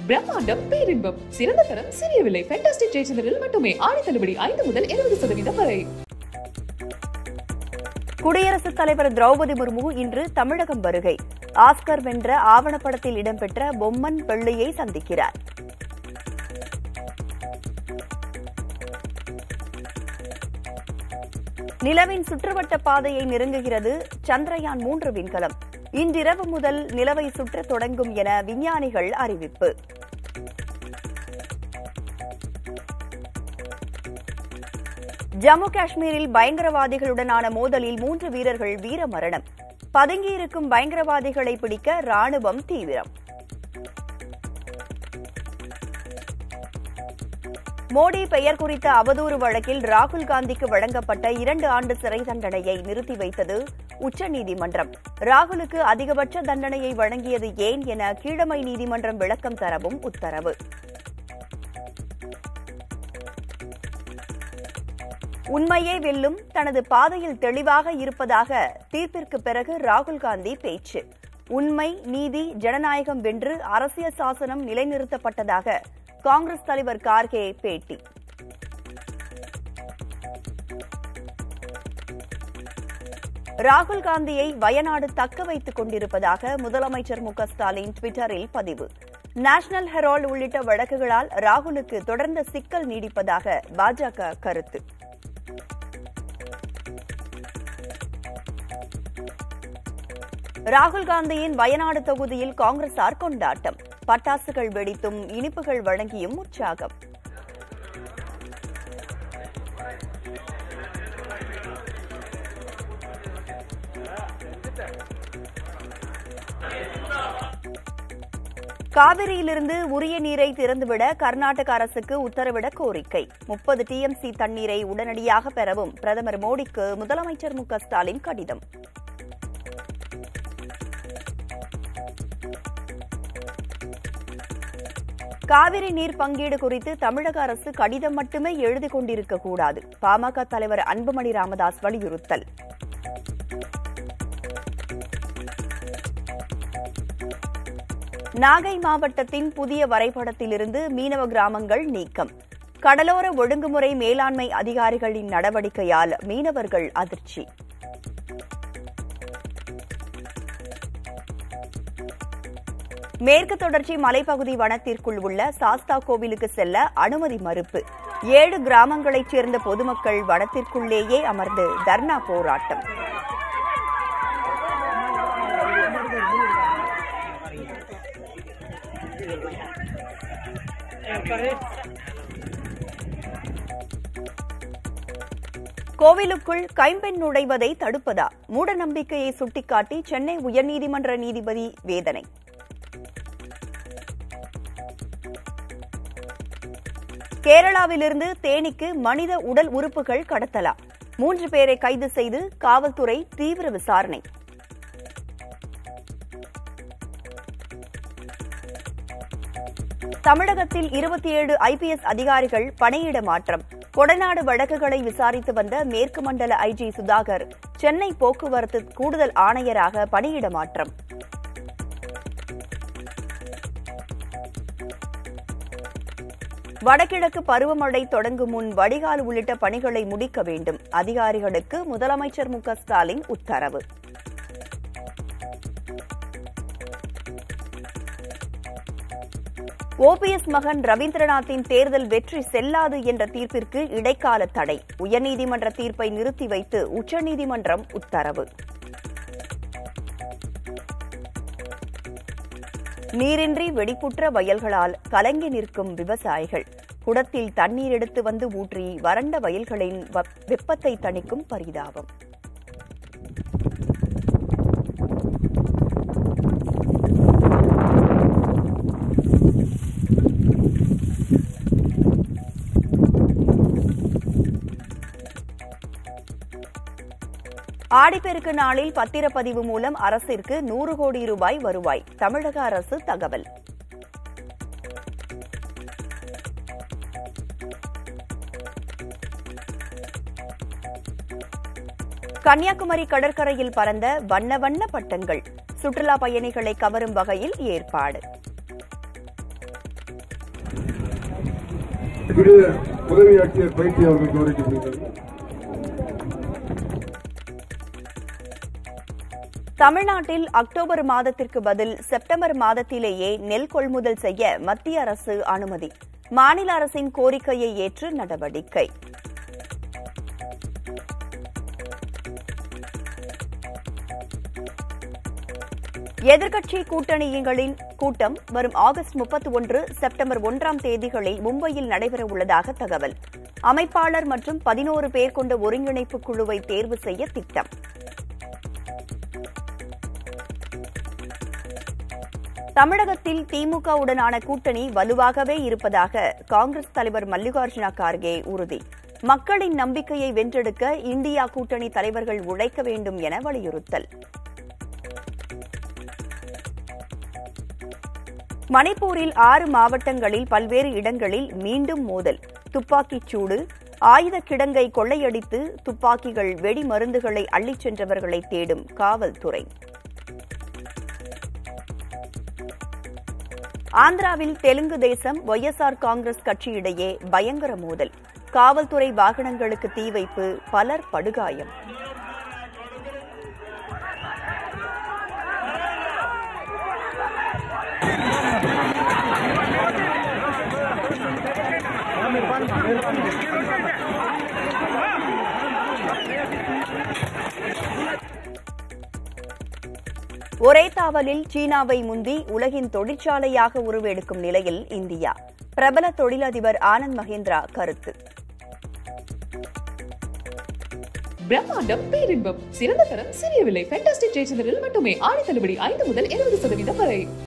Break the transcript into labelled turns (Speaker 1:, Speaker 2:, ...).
Speaker 1: பிரம்மாண்டம் பேரின்பம் சிறந்த தரம் சிறிய விலை ஃபேண்டாஸ்டிக் ஜெயச்சந்திரில் மட்டுமே ஆடி தள்ளுபடி ஐந்து முதல் இருபது சதவீதம் வரை
Speaker 2: குடியரசுத் தலைவர் திரௌபதி முர்மு இன்று தமிழகம் வருகை ஆஸ்கர் வென்ற ஆவணப்படத்தில் இடம்பெற்ற பொம்மன் வெள்ளியை சந்திக்கிறார் நிலவின் சுற்றுவட்ட பாதையை நெருங்குகிறது சந்திரயான் மூன்று விண்கலம் இன்றிரவு முதல் நிலவை சுற்றத் தொடங்கும் என விஞ்ஞானிகள் அறிவிப்பு ஜம்மு காஷ்மீரில் பயங்கரவாதிகளுடனான மோதலில் மூன்று வீரர்கள் வீரமரணம் பதுங்கியிருக்கும் பயங்கரவாதிகளை பிடிக்க ராணுவம் தீவிரம் மோடி பெயர் குறித்த அவதூறு வழக்கில் ராகுல் காந்திக்கு வழங்கப்பட்ட இரண்டு ஆண்டு சிறை தண்டனையை நிறுத்தி வைத்தது உச்சநீதிமன்றம் ராகுலுக்கு அதிகபட்ச தண்டனையை வழங்கியது ஏன் என கீழமை நீதிமன்றம் விளக்கம் தரவும் உத்தரவு உண்மையே வெல்லும் தனது பாதையில் தெளிவாக இருப்பதாக தீர்ப்பிற்கு பிறகு ராகுல் காந்தி பேச்சு உண்மை நீதி ஜனநாயகம் வென்று அரசியல் சாசனம் நிலைநிறுத்தப்பட்டதாக காங்கிரஸ் தலைவர் கார்கே பேட்டி ராகுல் காந்தியை வயநாடு தக்க வைத்துக் கொண்டிருப்பதாக முதலமைச்சர் மு க ஸ்டாலின் டுவிட்டரில் பதிவு நேஷனல் ஹெரால்டு உள்ளிட்ட வழக்குகளால் ராகுலுக்கு தொடர்ந்த சிக்கல் நீடிப்பதாக பாஜக கருத்து ராகுல் காந்தியின் வயநாடு தொகுதியில் காங்கிரசார் கொண்டாட்டம் பட்டாசுகள் வெடித்தும் இனிப்புகள் வழங்கியும் உற்சாகம் காவிரியிலிருந்து உரிய நீரை திறந்துவிட கர்நாடக அரசுக்கு உத்தரவிட கோரிக்கை முப்பது டிஎம்சி தண்ணீரை உடனடியாக பெறவும் பிரதமர் மோடிக்கு முதலமைச்சர் மு க ஸ்டாலின் கடிதம் காவிரி நீர் பங்கீடு குறித்து தமிழக அரசு கடிதம் மட்டுமே எழுதி கொண்டிருக்க கூடாது பாமக தலைவர் அன்புமணி ராமதாஸ் வலியுறுத்தல் நாகை மாவட்டத்தின் புதிய வரைபடத்திலிருந்து மீனவ கிராமங்கள் நீக்கம் கடலோர ஒழுங்குமுறை மேலாண்மை அதிகாரிகளின் நடவடிக்கையால் மீனவர்கள் அதிர்ச்சி மேற்கு தொடர்ச்சி மலைப்பகுதி வனத்திற்குள் உள்ள சாஸ்தா கோவிலுக்கு செல்ல அனுமதி மறுப்பு ஏழு கிராமங்களைச் சேர்ந்த பொதுமக்கள் வனத்திற்குள்ளேயே அமர்ந்து தர்ணா போராட்டம் கோவிலுக்குள் கைம்பெண் நுழைவதை தடுப்பதா மூட நம்பிக்கையை சுட்டிக்காட்டி சென்னை உயர்நீதிமன்ற நீதிபதி வேதனை கேரளாவிலிருந்து தேனிக்கு மனித உடல் உறுப்புகள் கடத்தலாம் மூன்று பேரை கைது செய்து காவல்துறை தீவிர விசாரணை தமிழகத்தில் இருபத்தி ஏழு ஐபிஎஸ் அதிகாரிகள் பணியிட மாற்றம் கொடநாடு வழக்குகளை விசாரித்து வந்த மேற்கு மண்டல ஐஜி சுதாகர் சென்னை போக்குவரத்து கூடுதல் ஆணையராக பணியிட மாற்றம் வடகிழக்கு பருவமழை தொடங்கும் முன் வடிகால் உள்ளிட்ட பணிகளை முடிக்க வேண்டும் அதிகாரிகளுக்கு முதலமைச்சர் மு க ஸ்டாலின் உத்தரவு ஓபிஎஸ் மகன் ரவீந்திரநாத்தின் தேர்தல் வெற்றி செல்லாது என்ற தீர்ப்பிற்கு இடைக்கால தடை உயர்நீதிமன்ற தீர்ப்பை நிறுத்தி வைத்து உச்சநீதிமன்றம் உத்தரவு நீரின்றி வெடிப்புற்ற வயல்களால் கலங்கி நிற்கும் விவசாயிகள் குடத்தில் தண்ணீர் எடுத்து வந்து ஊற்றி வறண்ட வயல்களின் வ- வெப்பத்தை தணிக்கும் பரிதாபம் ஆடிப்பெருக்கு நாளில் பத்திரப்பதிவு மூலம் அரசிற்கு நூறு கோடி ரூபாய் வருவாய் தமிழக அரசு தகவல் கன்னியாகுமரி கடற்கரையில் பறந்த வண்ண வண்ண பட்டங்கள் சுற்றுலா பயணிகளை கவரும் வகையில் ஏற்பாடு
Speaker 3: திரு உதவி ஆட்சியர் பயிற்சி அவர்கள் கௌரவிக்கப்படுகிறது
Speaker 2: தமிழ்நாட்டில் அக்டோபர் மாதத்திற்கு பதில் செப்டம்பர் மாதத்திலேயே நெல் கொள்முதல் செய்ய மத்திய அரசு அனுமதி மாநில அரசின் கோரிக்கையை ஏற்று நடவடிக்கை எதிர்க்கட்சி கூட்டணிகளின் கூட்டம் வரும் ஆகஸ்ட் முப்பத்தி ஒன்று செப்டம்பர் ஒன்றாம் தேதிகளில் மும்பையில் நடைபெறவுள்ளதாக தகவல் அமைப்பாளர் மற்றும் பதினோரு பேர் கொண்ட ஒருங்கிணைப்பு குழுவை தேர்வு செய்ய திட்டம் தமிழகத்தில் திமுகவுடனான கூட்டணி வலுவாகவே இருப்பதாக காங்கிரஸ் தலைவர் மல்லிகார்ஜுன கார்கே உறுதி மக்களின் நம்பிக்கையை வென்றெடுக்க இந்தியா கூட்டணி தலைவர்கள் உழைக்க வேண்டும் என வலியுறுத்தல் மணிப்பூரில் ஆறு மாவட்டங்களில் பல்வேறு இடங்களில் மீண்டும் மோதல் துப்பாக்கிச் சூடு ஆயுத கிடங்கை கொள்ளையடித்து துப்பாக்கிகள் வெடிமருந்துகளை அள்ளிச் சென்றவர்களை தேடும் காவல்துறை ஆந்திராவில் தெலுங்கு தேசம் ஒய்எஸ்ஆர் காங்கிரஸ் கட்சியிடையே பயங்கர மோதல் காவல்துறை வாகனங்களுக்கு தீ வைப்பு பலர் படுகாயம் ஒரே தாவலில் சீனாவை முந்தி உலகின் தொழிற்சாலையாக உருவெடுக்கும் நிலையில் இந்தியா பிரபல தொழிலதிபர் ஆனந்த் மகேந்திரா கருத்து
Speaker 1: பிரம்மாண்டம் பேரின்பம் சிறந்த தரம் சிறிய விலை ஃபேண்டாஸ்டிக் ஜெயச்சந்திரில் மட்டுமே ஆடி தள்ளுபடி ஐந்து முதல் இருபது சதவீதம் வரை